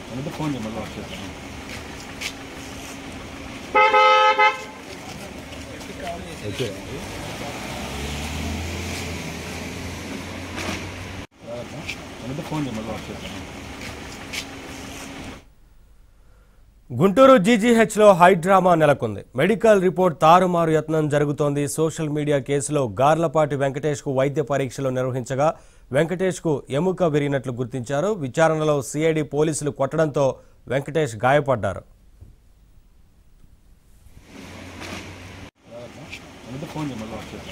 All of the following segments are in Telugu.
అంటే ఫోన్ చేయండి మళ్ళీ వచ్చేస్తాను ఓకే అంటే ఫోన్ చేయండి మళ్ళీ వచ్చేస్తాను గుంటూరు జీజీహెచ్లో హై డ్రామా నెలకొంది మెడికల్ రిపోర్ట్ తారుమారు యత్నం జరుగుతోంది సోషల్ మీడియా కేసులో గార్లపాటి వెంకటేష్కు వైద్య పరీక్షలు నిర్వహించగా వెంకటేష్కు ఎముక విరిగినట్లు గుర్తించారు విచారణలో సిఐడి పోలీసులు కొట్టడంతో వెంకటేష్ గాయపడ్డారు అంటే ఫోన్ చేయండి మళ్ళీ వచ్చేస్తాను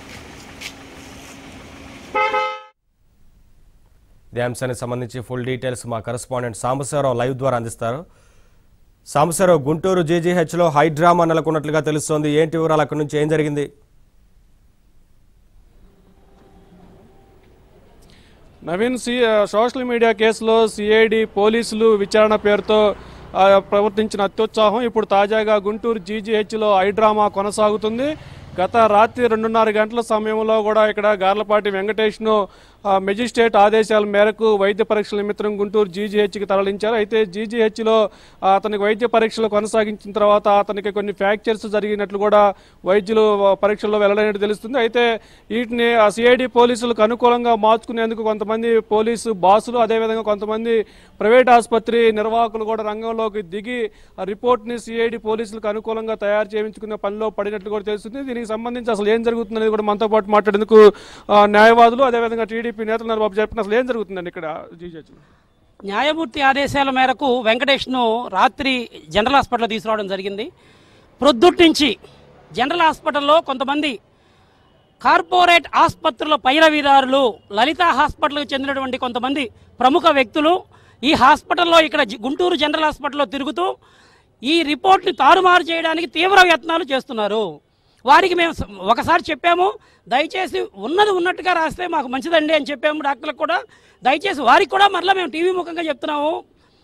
ఇదే అంశానికి సంబంధించి ఫుల్ డీటెయిల్స్ మా కరెస్పాండెంట్ సాంబశివరావు లైవ్ ద్వారా అందిస్తారు సాంబశివరావు గుంటూరు జీజీహెచ్లో హై డ్రామా నెలకొన్నట్లుగా తెలుస్తోంది ఏంటి వివరాలు అక్కడి నుంచి ఏం జరిగింది నవీన్ సి సోషల్ మీడియా కేసులో సిఐడి పోలీసులు విచారణ పేరుతో ఆ, ప్రవర్తించిన అత్యుత్సాహం ఇప్పుడు తాజాగా గుంటూరు జీజీహెచ్లో ఐ డ్రామా కొనసాగుతుంది గత రాత్రి రెండున్నర గంటల సమయంలో కూడా ఇక్కడ గార్లపాటి వెంకటేష్ను ఆ, మెజిస్ట్రేట్ ఆదేశాల మేరకు వైద్య పరీక్షల నిమిత్తం గుంటూరు జీజీహెచ్కి తరలించారు అయితే జీజీహెచ్లో అతనికి వైద్య పరీక్షలు కొనసాగించిన తర్వాత అతనికి కొన్ని ఫ్రాక్చర్స్ జరిగినట్లు కూడా వైద్యులు ఆ, పరీక్షల్లో వెల్లడైనట్టు తెలుస్తుంది అయితే వీటిని ఆ సిఐడి పోలీసులకు అనుకూలంగా మార్చుకునేందుకు కొంతమంది పోలీసు బాసులు అదేవిధంగా కొంతమంది ప్రైవేట్ ఆసుపత్రి నిర్వాహకులు కూడా రంగంలోకి దిగి ఆ రిపోర్ట్ని సిఐడి పోలీసులకు అనుకూలంగా తయారు చేయించుకునే పనిలో పడినట్లు కూడా తెలుస్తుంది దీనికి సంబంధించి అసలు ఏం జరుగుతుందనేది కూడా మనతో పాటు మాట్లాడేందుకు ఆ, న్యాయవాదులు అదేవిధంగా టీడీపీ నేతలు ఉన్నారు బాబు చెప్పిన అసలు ఏం జరుగుతుందండి ఇక్కడ జీజేచ్లో న్యాయమూర్తి ఆదేశాల మేరకు వెంకటేష్ను రాత్రి జనరల్ హాస్పిటల్ తీసుకురావడం జరిగింది ప్రొద్దుటి నుంచి జనరల్ హాస్పిటల్లో కొంతమంది కార్పొరేట్ ఆసుపత్రుల పైరవీదారులు లలిత హాస్పిటల్కి చెందినటువంటి కొంతమంది ప్రముఖ వ్యక్తులు ఈ హాస్పిటల్లో ఇక్కడ జి- గుంటూరు జనరల్ హాస్పిటల్లో తిరుగుతూ ఈ రిపోర్ట్ని తారుమారు చేయడానికి తీవ్ర యత్నాలు చేస్తున్నారు వారికి మేము స- ఒకసారి చెప్పాము దయచేసి ఉన్నది ఉన్నట్టుగా రాస్తే మాకు మంచిదండి అని చెప్పాము డాక్టర్లకు కూడా దయచేసి వారికి కూడా మరలా మేము టీవీ ముఖంగా చెప్తున్నాము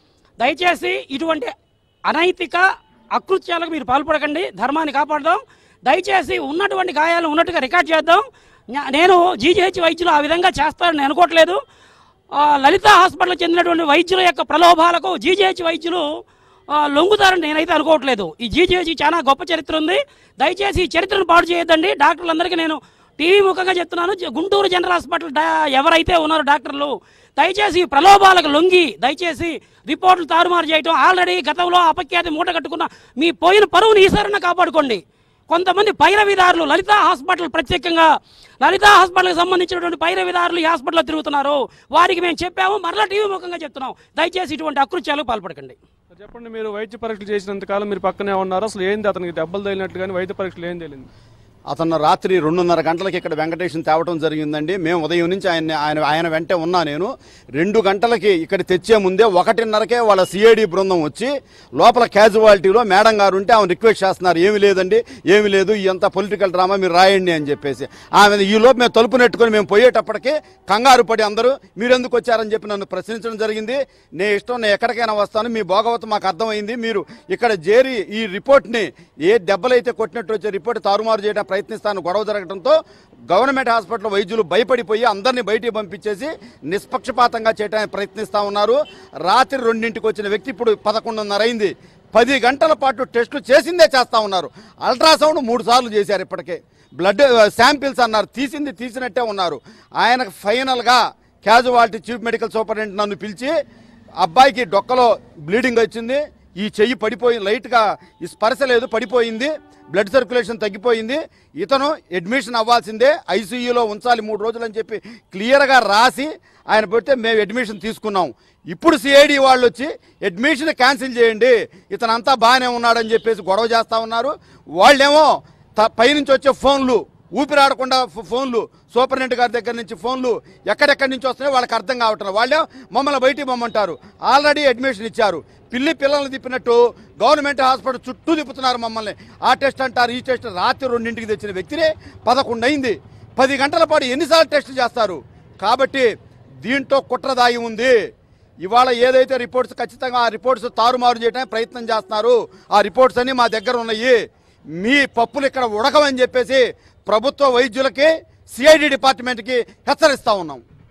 దయచేసి ఇటువంటి అనైతిక అకృత్యాలకు మీరు పాల్పడకండి ధర్మాన్ని కాపాడదాం దయచేసి ఉన్నటువంటి గాయాలు ఉన్నట్టుగా రికార్డ్ చేద్దాం న్యా- నేను జీజీహెచ్ వైద్యులు ఆ విధంగా చేస్తారని అనుకోవట్లేదు ఆ, లలిత హాస్పిటల్కి చెందినటువంటి వైద్యుల యొక్క ప్రలోభాలకు జీజీహెచ్ వైద్యులు ఆ, లొంగుతారని నేనైతే అనుకోవట్లేదు ఈ జీజీహెచ్ చాలా గొప్ప చరిత్ర ఉంది దయచేసి ఈ చరిత్రను పాడు చేయొద్దండి డాక్టర్లందరికీ నేను టీవీ ముఖంగా చెప్తున్నాను జ- గుంటూరు జనరల్ హాస్పిటల్ డా- ఎవరైతే ఉన్నారో డాక్టర్లు దయచేసి ఈ ప్రలోభాలకు లొంగి దయచేసి రిపోర్టులు తారుమారు చేయటం ఆల్రెడీ గతంలో అపఖ్యాతి మూట కట్టుకున్న మీ పోయిన పరువుని ఈసారైనా కాపాడుకోండి కొంతమంది పైరవిదారులు లలిత హాస్పిటల్ ప్రత్యేకంగా లలిత హాస్పిటల్కి సంబంధించినటువంటి పైరవిదారులు ఈ హాస్పిటల్లో తిరుగుతున్నారు వారికి మేము చెప్పాము మరలా టీవీ ముఖంగా చెప్తున్నాం దయచేసి ఇటువంటి అకృత్యాలకు పాల్పడకండి చెప్పండి మీరు వైద్య పరీక్షలు చేసినంత కాలం మీరు పక్కనే ఉన్నారు అసలు ఏంది అతనికి దెబ్బలు తగిలినట్టు కానీ వైద్య పరీక్షలు ఏం తేలింది అతను రాత్రి రెండున్నర గంటలకి ఇక్కడ వెంకటేశ్వరం తేవటం జరిగిందండి మేము ఉదయం నుంచి ఆయన ఆయన ఆయన వెంటే ఉన్నా నేను రెండు గంటలకి ఇక్కడ తెచ్చే ముందే ఒకటిన్నరకే వాళ్ళ సిఐడి బృందం వచ్చి లోపల క్యాజువాలిటీలో మేడం గారు ఉంటే ఆమె రిక్వెస్ట్ చేస్తున్నారు ఏమి లేదండి ఏమి లేదు ఎంత పొలిటికల్ డ్రామా మీరు రాయండి అని చెప్పేసి ఆమె ఈ లోపు మేము తలుపు నెట్టుకొని మేము పోయేటప్పటికి కంగారు పడి అందరూ మీరు ఎందుకు వచ్చారని చెప్పి నన్ను ప్రశ్నించడం జరిగింది నే ఇష్టం నేను ఎక్కడికైనా వస్తాను మీ భోగవతం మాకు అర్థమైంది మీరు ఇక్కడ చేరి ఈ రిపోర్ట్ని ఏ దెబ్బలైతే కొట్టినట్టు వచ్చే రిపోర్ట్ తారుమారు చేయడం ప్రయత్నిస్తాను గొడవ జరగడంతో గవర్నమెంట్ హాస్పిటల్ వైద్యులు భయపడిపోయి అందరినీ బయటికి పంపించేసి నిష్పక్షపాతంగా చేయడానికి ప్రయత్నిస్తూ ఉన్నారు రాత్రి రెండింటికి వచ్చిన వ్యక్తి ఇప్పుడు పదకొండున్నర అయింది పది గంటల పాటు టెస్టులు చేసిందే చేస్తా ఉన్నారు అల్ట్రాసౌండ్ మూడు సార్లు చేశారు ఇప్పటికే బ్లడ్ శాంపిల్స్ అన్నారు తీసింది తీసినట్టే ఉన్నారు ఆయనకు ఫైనల్గా క్యాజువాలిటీ చీఫ్ మెడికల్ సూపరింటెండెంట్ నన్ను పిలిచి అబ్బాయికి డొక్కలో బ్లీడింగ్ వచ్చింది ఈ చెయ్యి పడిపోయి లైట్గా ఈ స్పర్శ లేదు పడిపోయింది బ్లడ్ సర్క్యులేషన్ తగ్గిపోయింది ఇతను అడ్మిషన్ అవ్వాల్సిందే ఐసీయూలో ఉంచాలి మూడు రోజులు అని చెప్పి క్లియర్గా రాసి ఆయన పెడితే మేము అడ్మిషన్ తీసుకున్నాం ఇప్పుడు సిఐడి వాళ్ళు వచ్చి అడ్మిషన్ క్యాన్సిల్ చేయండి ఇతను అంతా బాగానే ఉన్నాడని చెప్పేసి గొడవ చేస్తా ఉన్నారు వాళ్ళేమో త- పైనుంచి వచ్చే ఫోన్లు ఊపిరాడకుండా ఫో- ఫోన్లు సూపరింటెండెంట్ గారి దగ్గర నుంచి ఫోన్లు ఎక్కడెక్కడి నుంచి వస్తున్నాయో వాళ్ళకి అర్థం కావట్లేదు వాళ్ళే మమ్మల్ని బయటికి పొమ్మంటారు ఆల్రెడీ అడ్మిషన్ ఇచ్చారు పిల్లి పిల్లల్ని తిప్పినట్టు గవర్నమెంట్ హాస్పిటల్ చుట్టూ తిప్పుతున్నారు మమ్మల్ని ఆ టెస్ట్ అంటారు ఈ టెస్ట్ రాత్రి రెండింటికి తెచ్చిన వ్యక్తినే పదకొండు అయింది పది గంటల పాటు ఎన్నిసార్లు టెస్ట్ చేస్తారు కాబట్టి దీంట్లో కుట్ర దాగి ఉంది ఇవాళ ఏదైతే రిపోర్ట్స్ ఖచ్చితంగా ఆ రిపోర్ట్స్ తారుమారు చేయడానికి ప్రయత్నం చేస్తున్నారు ఆ రిపోర్ట్స్ అన్ని మా దగ్గర ఉన్నాయి మీ పప్పులు ఇక్కడ ఉడకమని చెప్పేసి ప్రభుత్వ వైద్యులకి సిఐడి డిపార్ట్మెంట్కి హెచ్చరిస్తా ఉన్నాం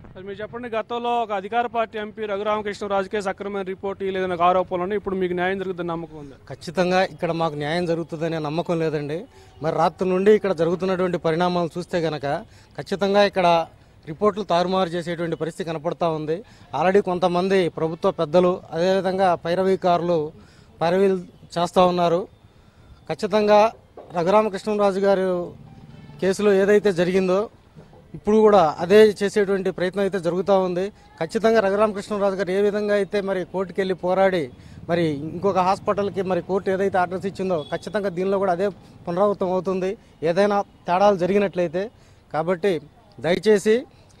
అది మీరు చెప్పండి గతంలో ఒక అధికార పార్టీ ఎంపీ రఘురామకృష్ణరాజుకే సక్రమైన రిపోర్ట్ లేదని ఒక ఆరోపణలు ఉన్నాయి ఇప్పుడు మీకు న్యాయం జరుగుతుందని నమ్మకం ఉంది ఖచ్చితంగా ఇక్కడ మాకు న్యాయం జరుగుతుందనే నమ్మకం లేదండి మరి రాత్రి నుండి ఇక్కడ జరుగుతున్నటువంటి పరిణామాలు చూస్తే గనక ఖచ్చితంగా ఇక్కడ రిపోర్ట్లు తారుమారు చేసేటువంటి పరిస్థితి కనపడతా ఉంది ఆల్రెడీ కొంతమంది ప్రభుత్వ పెద్దలు అదేవిధంగా పైరవీకారులు పైరవీలు చేస్తూ ఉన్నారు ఖచ్చితంగా రఘురామకృష్ణరాజు గారు కేసులో ఏదైతే జరిగిందో ఇప్పుడు కూడా అదే చేసేటువంటి ప్రయత్నం అయితే జరుగుతూ ఉంది ఖచ్చితంగా రఘురామకృష్ణరాజు గారు ఏ విధంగా అయితే మరి కోర్టుకు వెళ్ళి పోరాడి మరి ఇంకొక హాస్పిటల్కి మరి కోర్టు ఏదైతే ఆర్డర్స్ ఇచ్చిందో ఖచ్చితంగా దీనిలో కూడా అదే పునరావృతం అవుతుంది ఏదైనా తేడాలు జరిగినట్లయితే కాబట్టి దయచేసి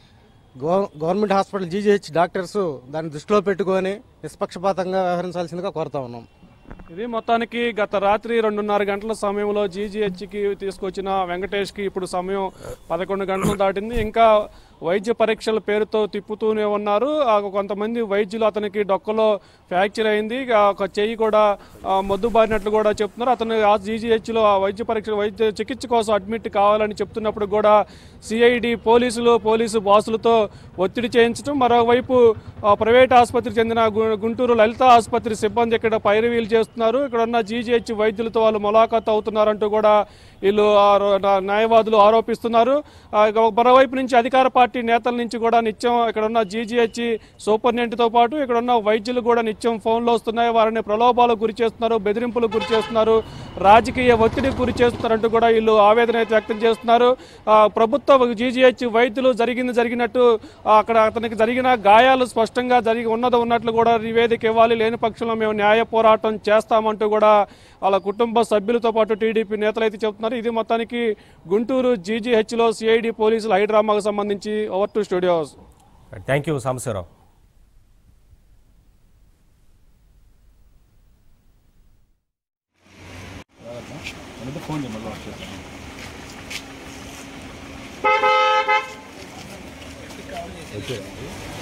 గవ- గవర్నమెంట్ హాస్పిటల్ జీజీహెచ్ డాక్టర్స్ దాన్ని దృష్టిలో పెట్టుకొని నిష్పక్షపాతంగా వ్యవహరించాల్సిందిగా కోరుతా ఉన్నాం ఇది మొత్తానికి గత రాత్రి రెండున్నర గంటల సమయంలో జీజీహెచ్కి తీసుకొచ్చిన వెంకటేష్కి ఇప్పుడు సమయం పదకొండు గంటలు దాటింది ఇంకా వైద్య పరీక్షల పేరుతో తిప్పుతూనే ఉన్నారు ఆ కొంతమంది వైద్యులు అతనికి డొక్కలో ఫ్రాక్చర్ అయింది ఆ ఒక చెయ్యి కూడా ఆ, మొద్దుబారినట్లు కూడా చెప్తున్నారు అతను ఆ జీజీహెచ్లో ఆ వైద్య పరీక్ష వైద్య చికిత్స కోసం అడ్మిట్ కావాలని చెప్తున్నప్పుడు కూడా సిఐడి పోలీసులు పోలీసు బాసులతో ఒత్తిడి చేయించడం మరోవైపు ఆ, ప్రైవేట్ ఆసుపత్రికి చెందిన గు- గుంటూరు లలిత ఆసుపత్రి సిబ్బంది ఇక్కడ పైరవీలు చేస్తున్నారు ఇక్కడ ఉన్న జీజీహెచ్ వైద్యులతో వాళ్ళు ములాఖాత్ అవుతున్నారంటూ కూడా వీళ్ళు ఆ రో- నా- న్యాయవాదులు ఆరోపిస్తున్నారు ఆ, ఇక మరోవైపు నుంచి అధికార పార్టీ నేతల నుంచి కూడా నిత్యం ఇక్కడ ఉన్న జీజీహెచ్ సూపరింటెండెంట్తో పాటు ఇక్కడ ఉన్న వైద్యులు కూడా నిత్యం ఫోన్లు వస్తున్నాయి వారిని ప్రలోభాలకు గురి చేస్తున్నారు బెదిరింపులకు గురి చేస్తున్నారు రాజకీయ ఒత్తిడికి గురి చేస్తున్నారంటూ కూడా వీళ్ళు ఆవేదన అయితే వ్యక్తం చేస్తున్నారు ఆ, ప్రభుత్వ జీజీహెచ్ వైద్యులు జరిగింది జరిగినట్టు ఆ, అక్కడ అతనికి జరిగిన గాయాలు స్పష్టంగా జరిగి ఉన్నది ఉన్నట్లు కూడా నివేదిక ఇవ్వాలి లేని పక్షంలో మేము న్యాయ పోరాటం చేస్తామంటూ కూడా వాళ్ళ కుటుంబ సభ్యులతో పాటు టీడీపీ నేతలు అయితే చెప్తున్నారు ఇది మొత్తానికి గుంటూరు జీజీహెచ్లో సిఐడి పోలీసులు హైడ్రామాకు సంబంధించి over to studios thank you Sambasiva Rao అనేది ఫోన్ చేయి మళ్ళీ వచ్చేస్తాను ఓకే